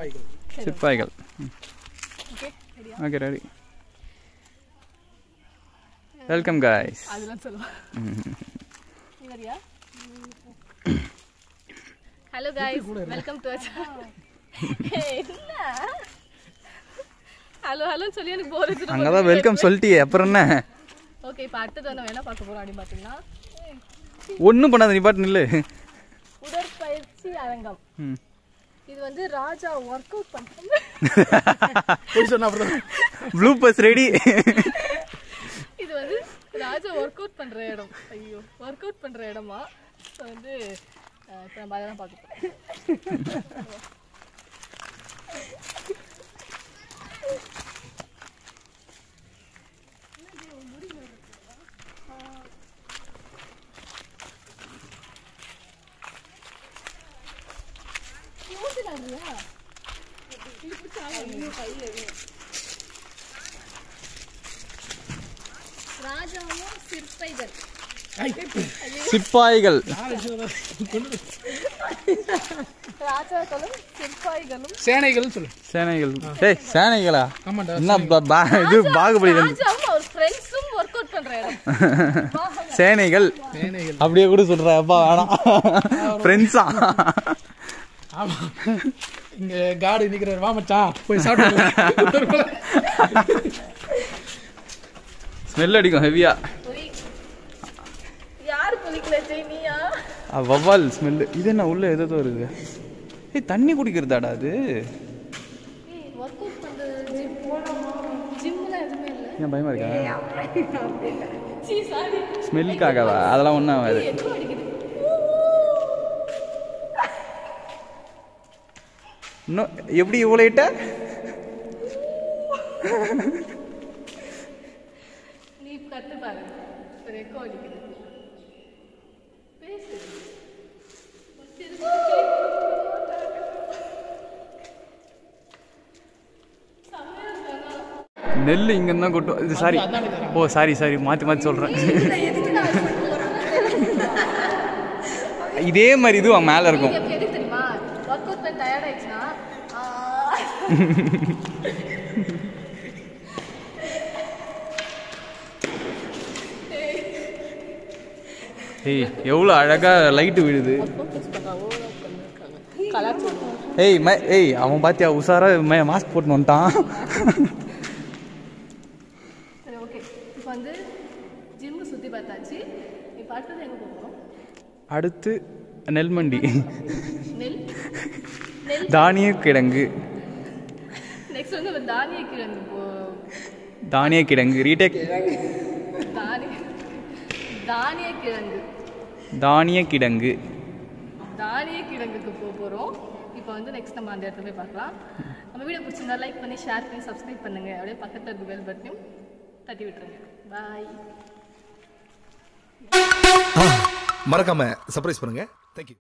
சிப்பாய்கள் சிப்பாய்கள் ஓகே ரெடியா ஓகே ரெடி வெல்கம் காய்ஸ் அதெல்லாம் சொல்லுவா நீ வரியா ஹலோ காய்ஸ் வெல்கம் டு என்ன ஹலோ ஹலோன்னு சொல்லி எனக்கு போர் வச்சுட்டு அங்கே தான் வெல்கம் சொல்லிட்டியே அப்புறம் என்ன ஓகே இப்போ அடுத்தது நம்ம என்ன பார்க்க போறோம் அப்படின்னு பார்த்தீங்கன்னா ஒன்றும் பண்ணாத நீ பாட்டு நில்லு உடற்பயிற்சி அரங்கம் ம். இது வந்து ராஜா ஒர்க் அவுட் பண்ணுறது போய் சொன்னா அப்புறம் ப்ளூ பஸ் ரெடி இது வந்து ராஜா ஒர்க் அவுட் பண்ற இடம் ஐயோ ஒர்க் அவுட் பண்ற இடமா ஸோ வந்து அஹ், இப்போ நம்ம அதெல்லாம் பார்க்க போறோம் ராஜாவும் சிற்பைகள் சிப்பாய்கள் ராஜாக்களும் சிற்பாய்களும் சேனைகள் சொல்லு சேனைகள் டேய் சேனைகளா ஆமாண்டா என்ன பா- பா- இது பாகுபலி வந்து ராஜாவும் அவர் ஃப்ரெண்ட்ஸும் ஒர்க் அவுட் பண்ற இடம் சேனைகள் சேனைகள் அப்படியே கூட சொல்ற அப்பா வேணாம் ஃப்ரெண்ட்ஸா ஆமா இங்க காடு நிக்கிறார் வா மச்சான் போய் சாப்பிட்டு ஸ்மெல் அடிக்கும் ஹெவியா பொறி யாரு புலிக்கல ஜெய்னியா வவ்வால் ஸ்மெல்லு இது என்ன உள்ள ஏதோ இருக்குது ஏய் தண்ணி குடிக்கிறதாடா அது ஒர்க் அவுட் பண்றது ஜிம் ஜிம்ல எதுவுமே இல்லை ஏன் பயமா இருக்கா சீ சாரி ஸ்மெல்லுக்காகவா அதெல்லாம் ஒன்றும் ஆகாது எதுவும் அடிக்குது இன்னும் எப்படி இவ்வளோ இட்ட நீ கத்து பாரு ஒரு எக்கோ அடிக்குது பேசு நெல் இங்கே தான் கொட்டும் இது சாரி ஓ சாரி சாரி மாற்றி மாற்றி சொல்கிறேன் இதே மாதிரி இது அவன் மேலே இருக்கும் எப்படி எதுக்கு தெரியுமா ஒர்க் அவுட் பண்ணி டயர்ட் ஆயிடுச்சுன்னா ஆ, ஏய் எவ்வளோ அழகாக லைட்டு விழுது ஏய் ம ஏய் அவன் பாத்தியா உஷாரா மாஸ்க் போட்டு வந்துட்டான் சரி ஓகே இப்போ வந்து ஜிம்மு சுற்றி பார்த்தாச்சு இப்போ அடுத்தது எங்கே போகிறோம் அடுத்து நெல்மண்டி நெல் நெல் தானிய கிழங்கு நெக்ஸ்ட் வந்து ஒரு தானிய கிழங்கு போ தானிய கிழங்கு ரீடேக் தானிய தானிய கிழங்கு தானிய கிழங்கு தானிய கிழங்குக்கு போக போகிறோம் இப்போ வந்து நெக்ஸ்ட் நம்ம அந்த இடத்துல போய் பார்க்கலாம் நம்ம வீடியோ பிடிச்சிருந்தா லைக் பண்ணி ஷேர் பண்ணி சப்ஸ்கிரைப் பண்ணுங்க அப்படியே பக்கத்தில் இருக்க பெல் பட்டனையும் தட்டி விட்டுருங்க பாய் மறக்காம சர்ப்ரைஸ் பண்ணுங்க தேங்க்யூ